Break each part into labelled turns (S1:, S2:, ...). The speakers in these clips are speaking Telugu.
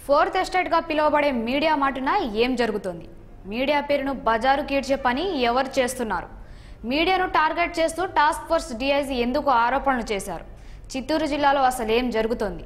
S1: ఫోర్త్ ఎస్టేట్గా పిలువబడే మీడియా మాటున ఏం జరుగుతుంది మీడియా పేరును బజారు కీడ్చే పని ఎవరు చేస్తున్నారు మీడియాను టార్గెట్ చేస్తూ టాస్క్ ఫోర్స్ డీఐజీ ఎందుకు ఆరోపణలు చేశారు చిత్తూరు జిల్లాలో అసలు ఏం జరుగుతోంది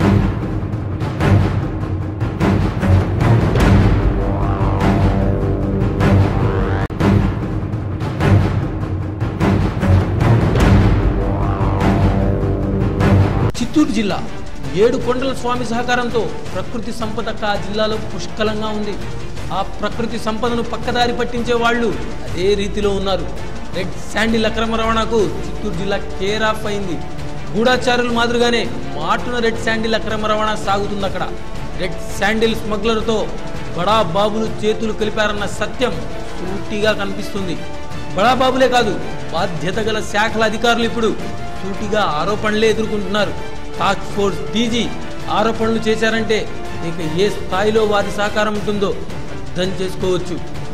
S2: చిత్తూరు జిల్లా ఏడు కొండల స్వామి సహకారంతో ప్రకృతి సంపద ఆ జిల్లాలో పుష్కలంగా ఉంది ఆ ప్రకృతి సంపదను పక్కదారి పట్టించే వాళ్ళు అదే రీతిలో ఉన్నారు రెడ్ శాండిల్ అక్రమ రవాణాకు చిత్తూరు జిల్లా కేర్ ఆఫ్ అయింది గూఢాచారుల మాదిరిగానే మాటున రెడ్ శాండిల్ అక్రమ రవాణా సాగుతుంది అక్కడ రెడ్ శాండిల్ స్మగ్లర్తో బడా బాబులు చేతులు కలిపారన్న సత్యం సూటిగా కనిపిస్తుంది బడా బాబులే కాదు బాధ్యత గల శాఖల అధికారులు ఇప్పుడు సూటిగా ఆరోపణలే ఎదుర్కొంటున్నారు టాస్క్ ఫోర్స్ డీజీ ఆరోపణలు చేశారంటే ఇక ఏ స్థాయిలో వారి సహకారం ఉంటుందో అర్థం చేసుకోవచ్చు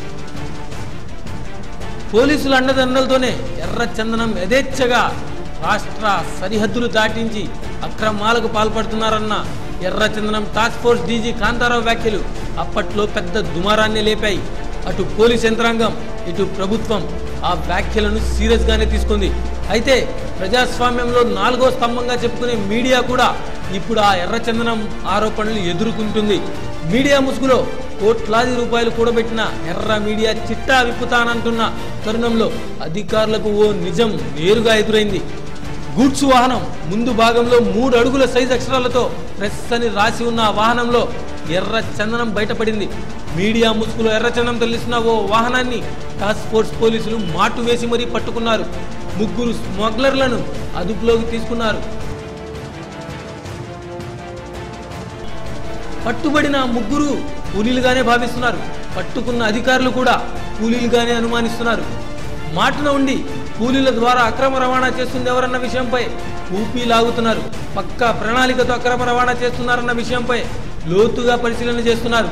S2: పోలీసుల అండదండలతోనే ఎర్ర చందనం యథేచ్ఛగా రాష్ట్ర సరిహద్దులు దాటించి అక్రమాలకు పాల్పడుతున్నారన్న ఎర్ర చందనం టాస్క్ ఫోర్స్ డీజీ కాంతారావు వ్యాఖ్యలు అప్పట్లో పెద్ద దుమారాన్ని లేపాయి అటు పోలీస్ యంత్రాంగం ఇటు ప్రభుత్వం ఆ వ్యాఖ్యలను సీరియస్ గానే తీసుకుంది అయితే ప్రజాస్వామ్యంలో నాలుగో స్తంభంగా చెప్పుకునే మీడియా కూడా ఇప్పుడు ఆ ఎర్రచందనం ఆరోపణలు ఎదుర్కొంటుంది మీడియా ముసుగులో కోట్లాది రూపాయలు కూడబెట్టిన ఎర్ర మీడియా చిట్టా విప్పుతానంటున్న తరుణంలో అధికారులకు ఓ నిజం నేరుగా ఎదురైంది గూడ్స్ వాహనం ముందు భాగంలో మూడు అడుగుల సైజ్ అక్షరాలతో ప్రెస్ అని రాసి ఉన్న ఆ వాహనంలో ఎర్ర చందనం బయటపడింది మీడియా ముసుగులో ఎర్ర చందనం తరలిస్తున్న ఓ వాహనాన్ని టాస్క్ ఫోర్స్ పోలీసులు మాటు వేసి మరీ పట్టుకున్నారు ముగ్గురు స్మగ్లర్లను అదుపులోకి తీసుకున్నారు పట్టుబడిన ముగ్గురు కూలీలుగానే భావిస్తున్నారు పట్టుకున్న అధికారులు కూడా కూలీలుగానే అనుమానిస్తున్నారు మాటన ఉండి కూలీల ద్వారా అక్రమ రవాణా చేస్తుంది ఎవరన్న విషయంపై ఊపి లాగుతున్నారు పక్కా ప్రణాళికతో అక్రమ రవాణా చేస్తున్నారన్న విషయంపై లోతుగా పరిశీలన చేస్తున్నారు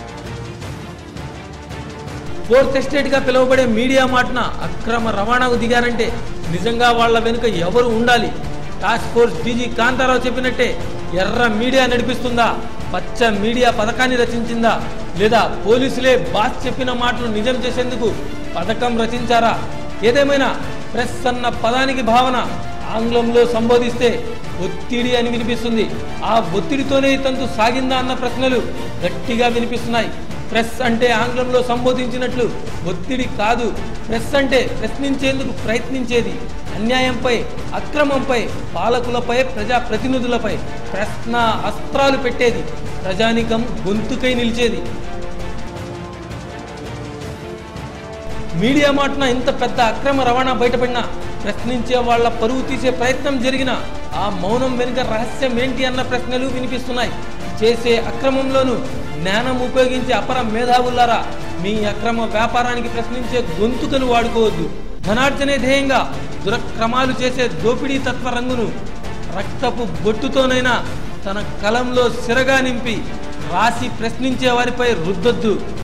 S2: ఫోర్త్ ఎస్టేట్ గా పిలువబడే మీడియా మాటన అక్రమ రవాణాకు దిగారంటే నిజంగా వాళ్ళ వెనుక ఎవరు ఉండాలి టాస్క్ ఫోర్స్ డీజీ కాంతారావు చెప్పినట్టే ఎర్ర మీడియా నడిపిస్తుందా పచ్చ మీడియా పథకాన్ని రచించిందా లేదా పోలీసులే బాస్ చెప్పిన మాటలు నిజం చేసేందుకు పథకం రచించారా ఏదేమైనా ప్రెస్ అన్న పదానికి భావన ఆంగ్లంలో సంబోధిస్తే ఒత్తిడి అని వినిపిస్తుంది ఆ ఒత్తిడితోనే ఈ తంతు సాగిందా అన్న ప్రశ్నలు గట్టిగా వినిపిస్తున్నాయి ప్రెస్ అంటే ఆంగ్లంలో సంబోధించినట్లు ఒత్తిడి కాదు ప్రెస్ అంటే ప్రశ్నించేందుకు ప్రయత్నించేది అన్యాయంపై అక్రమంపై పాలకులపై ప్రజా ప్రతినిధులపై ప్రశ్న అస్త్రాలు పెట్టేది ప్రజానికం గొంతుకై నిలిచేది మీడియా మాటన ఇంత పెద్ద అక్రమ రవాణా బయటపడినా ప్రశ్నించే వాళ్ళ పరువు తీసే ప్రయత్నం జరిగిన ఆ మౌనం వెనుక రహస్యం ఏంటి అన్న ప్రశ్నలు వినిపిస్తున్నాయి చేసే అక్రమంలోనూ జ్ఞానం ఉపయోగించే అపర మేధావులారా మీ అక్రమ వ్యాపారానికి ప్రశ్నించే గొంతుకను వాడుకోవద్దు ధనార్జనే ధ్యేయంగా దురక్రమాలు చేసే దోపిడీ తత్వ రంగును రక్తపు బొట్టుతోనైనా తన కలంలో సిరగా నింపి రాసి ప్రశ్నించే వారిపై రుద్దొద్దు